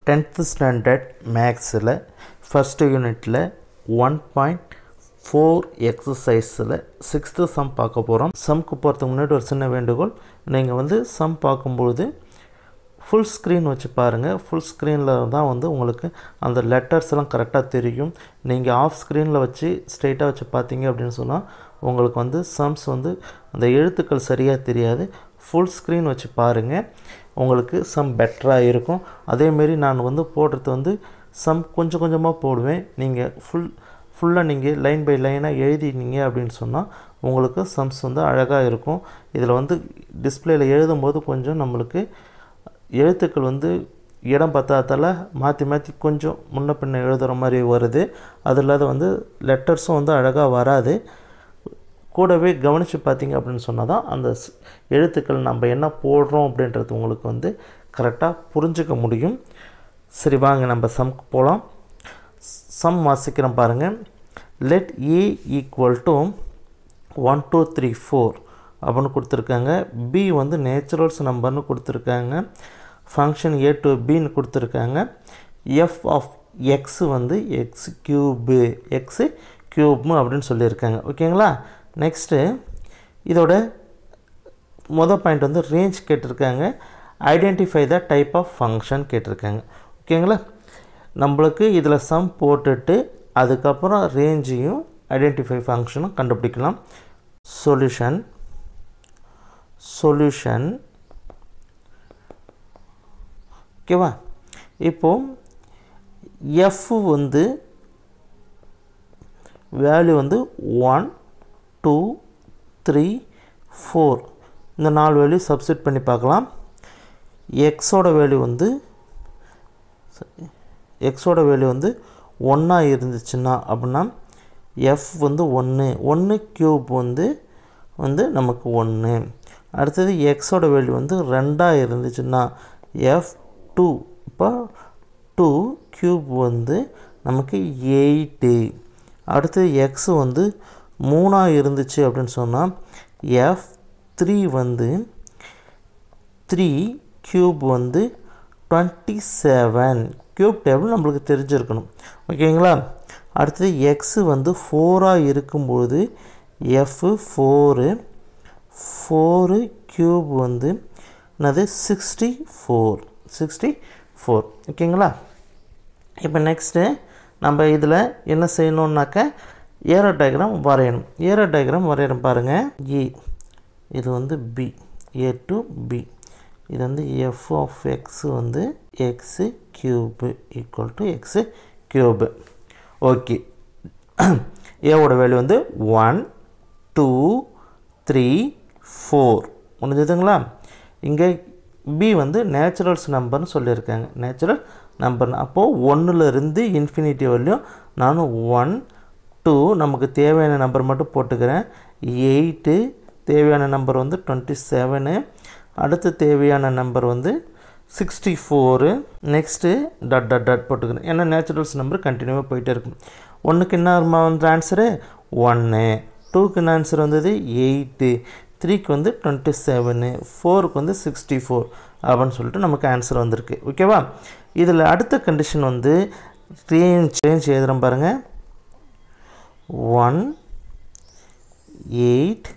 tenth standard மேக்ஸில் first யூனிட்டில் one point four எக்ஸசைஸில் சிக்ஸ்த்து சம் பார்க்க போகிறோம் சம்க்கு போகிறதுக்கு முன்னாடி ஒரு சின்ன வேண்டுகோள் நீங்கள் வந்து சம் பார்க்கும்பொழுது ஃபுல் ஸ்க்ரீன் வச்சு பாருங்கள் ஃபுல் ஸ்க்ரீனில் தான் வந்து உங்களுக்கு அந்த லெட்டர்ஸ்லாம் கரெக்டாக தெரியும் நீங்கள் ஆஃப் ஸ்க்ரீனில் வச்சு ஸ்ட்ரெயிட்டாக வச்சு பார்த்தீங்க அப்படின்னு சொன்னால் உங்களுக்கு வந்து சம்ஸ் வந்து அந்த எழுத்துக்கள் சரியாக தெரியாது ஃபுல் ஸ்க்ரீன் வச்சு பாருங்கள் உங்களுக்கு சம் பெட்டராக இருக்கும் அதேமாரி நான் வந்து போடுறது வந்து சம் கொஞ்சம் கொஞ்சமாக போடுவேன் நீங்கள் ஃபுல் ஃபுல்லாக நீங்கள் லைன் பை லைனாக எழுதினீங்க அப்படின்னு சொன்னால் உங்களுக்கு சம்ஸ் வந்து அழகாக இருக்கும் இதில் வந்து டிஸ்பிளேயில் எழுதும்போது கொஞ்சம் நம்மளுக்கு எழுத்துக்கள் வந்து இடம் பத்தாதால் மாற்றி மாற்றி கொஞ்சம் முன்ன பின்ன எழுதுகிற மாதிரி வருது அது இல்லாத வந்து லெட்டர்ஸும் வந்து அழகாக வராது கூடவே கவனித்து பார்த்தீங்க அப்படின்னு சொன்னால் தான் அந்த ஸ்- எழுத்துக்கள் நம்ம என்ன போடுறோம் அப்படின்றது உங்களுக்கு வந்து கரெக்டாக புரிஞ்சுக்க முடியும் சரி வாங்க நம்ம சம்க்கு போகலாம் சம் வாசிக்கிறோம் பாருங்கள் let A equal to one two three four அப்படின்னு கொடுத்துருக்காங்க பி வந்து நேச்சுரல்ஸ் நம்பர்னு கொடுத்துருக்காங்க ஃபங்க்ஷன் ஏ டு பின்னு கொடுத்துருக்காங்க எஃப் ஆஃப் எக்ஸ் வந்து எக்ஸ் கியூபு எக்ஸு கியூப்னு அப்படின்னு சொல்லியிருக்காங்க ஓகேங்களா நெக்ஸ்ட்டு இதோட மொதல் பாயிண்ட் வந்து ரேஞ்ச் கேட்டிருக்காங்க identify the type of function கேட்டிருக்காங்க ஓகேங்களா நம்மளுக்கு இதில் சம் போட்டுட்டு அதுக்கப்புறம் ரேஞ்சையும் ஐடென்டிஃபை ஃபங்க்ஷனும் கண்டுபிடிக்கலாம் சொல்யூஷன் சொல்யூஷன் ஓகேவா இப்போ எஃப் வந்து வேல்யூ வந்து ஒன் டூ த்ரீ ஃபோர் இந்த நாலு வேல்யூ சப்ஸ்டிட் பண்ணி பார்க்கலாம் எக்ஸோட வேல்யூ வந்து எக்ஸோட வேல்யூ வந்து ஒன்றா இருந்துச்சுன்னா அப்படின்னா எஃப் வந்து ஒன்று ஒன்று க்யூப் வந்து வந்து நமக்கு ஒன்று அடுத்தது எக்ஸோட வேல்யூ வந்து ரெண்டாக இருந்துச்சுன்னா எஃப் டூ இப்போ டூ க்யூப் வந்து நமக்கு எயிட்டு அடுத்தது எக்ஸ் வந்து மூணாக இருந்துச்சு அப்படின்னு சொன்னால் எஃப் த்ரீ வந்து த்ரீ க்யூப் வந்து டுவெண்ட்டி செவன் க்யூப் டேபிள் நம்மளுக்கு தெரிஞ்சிருக்கணும் ஓகேங்களா அடுத்தது எக்ஸு வந்து ஃபோராக இருக்கும்போது எஃப் ஃபோரு ஃபோரு க்யூப் வந்து என்னது சிக்ஸ்டி ஃபோர் சிக்ஸ்டி ஃபோர் ஓகேங்களா இப்போ நெக்ஸ்ட்டு நம்ம இதில் என்ன செய்யணுன்னாக்க ஏரோ டயக்ராம் வரையணும் ஏரோ டயக்ராம் வரையணும் பாருங்கள் ஏ இது வந்து பி ஏ டு பி இது வந்து எஃப் ஆஃப் எக்ஸ் வந்து X cube equal to X cube okay ஏவோட வேல்யூ வந்து ஒன் டூ த்ரீ ஃபோர் முடிஞ்சதுங்களா இங்கே பி வந்து நேச்சுரல்ஸ் நம்பர்னு சொல்லியிருக்காங்க நேச்சுரல் நம்பர் அப்போது ஒன்றுலேருந்து இன்ஃபினிட்டி வரலையும் நானும் ஒன் டூ நமக்கு தேவையான நம்பர் மட்டும் போட்டுக்கிறேன் எயிட்டு தேவையான நம்பர் வந்து டுவெண்ட்டி செவனு அடுத்து தேவையான நம்பர் வந்து sixty four next dot dot dot போட்டுக்கிறேன் ஏன்னா நேச்சுரல்ஸ் நம்பர் கண்டினியூவாக போயிட்டே இருக்கும் ஒன்றுக்கு என்ன வருமா வந்து ஆன்சரு ஒன்று டூக்கு என்ன ஆன்சர் வந்தது எயிட்டு த்ரீக்கு வந்து டுவெண்ட்டி செவனு ஃபோருக்கு வந்து சிக்ஸ்டி ஃபோர் அப்படின்னு சொல்லிட்டு நமக்கு ஆன்சர் வந்திருக்கு ஓகேவா இதில் அடுத்த கண்டிஷன் வந்து ரேஞ்ச் ரேஞ்ச் எழுதுகிறோம் பாருங்கள் one eight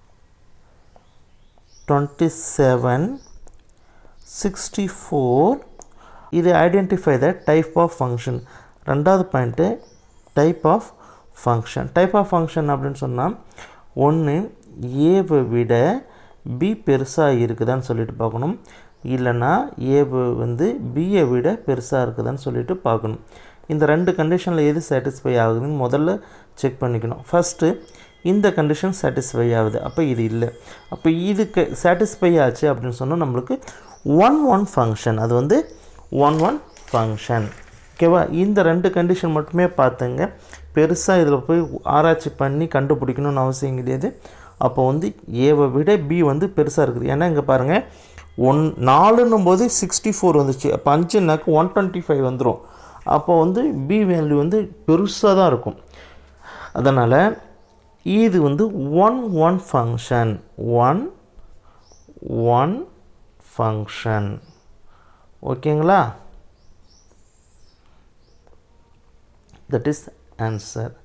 twenty seven sixty four இது identify the type of function ரெண்டாவது point type of function type of function அப்படின்னு சொன்னால் ஒன்று ஏவை விட பி பெருசாக இருக்குதான்னு சொல்லிட்டு பார்க்கணும் இல்லைன்னா ஏவை வந்து பியை விட பெருசாக இருக்குதான்னு சொல்லிட்டு பார்க்கணும் இந்த ரெண்டு கண்டிஷனில் எது சாட்டிஸ்ஃபை ஆகுதுன்னு முதல்ல செக் பண்ணிக்கணும் ஃபஸ்ட்டு இந்த கண்டிஷன் சாட்டிஸ்ஃபை ஆகுது அப்போ இது இல்லை அப்போ இதுக்கு சாட்டிஸ்ஃபை ஆச்சு அப்படின்னு சொன்னால் நம்மளுக்கு ஒன் ஒன் ஃபங்க்ஷன் அது வந்து ஒன் ஒன் ஃபங்க்ஷன் ஓகேவா இந்த ரெண்டு கண்டிஷன் மட்டுமே பார்த்துங்க பெருசாக இதில் போய் ஆராய்ச்சி பண்ணி கண்டுபிடிக்கணும்னு அவசியம் கிடையாது அப்போ வந்து ஏவை விட பி வந்து பெருசாக இருக்குது ஏன்னா இங்கே பாருங்கள் ஒன் நாலுன்னும் போது சிக்ஸ்டி ஃபோர் வந்துச்சு அப்போ அஞ்சுனாக்கு ஒன் டுவெண்ட்டி ஃபைவ் வந்துடும் அப்போ வந்து பி வேல்யூ வந்து பெருசாக தான் இருக்கும் அதனால் இது வந்து one one function one one function ஓகேங்களா தட் இஸ் ஆன்சர்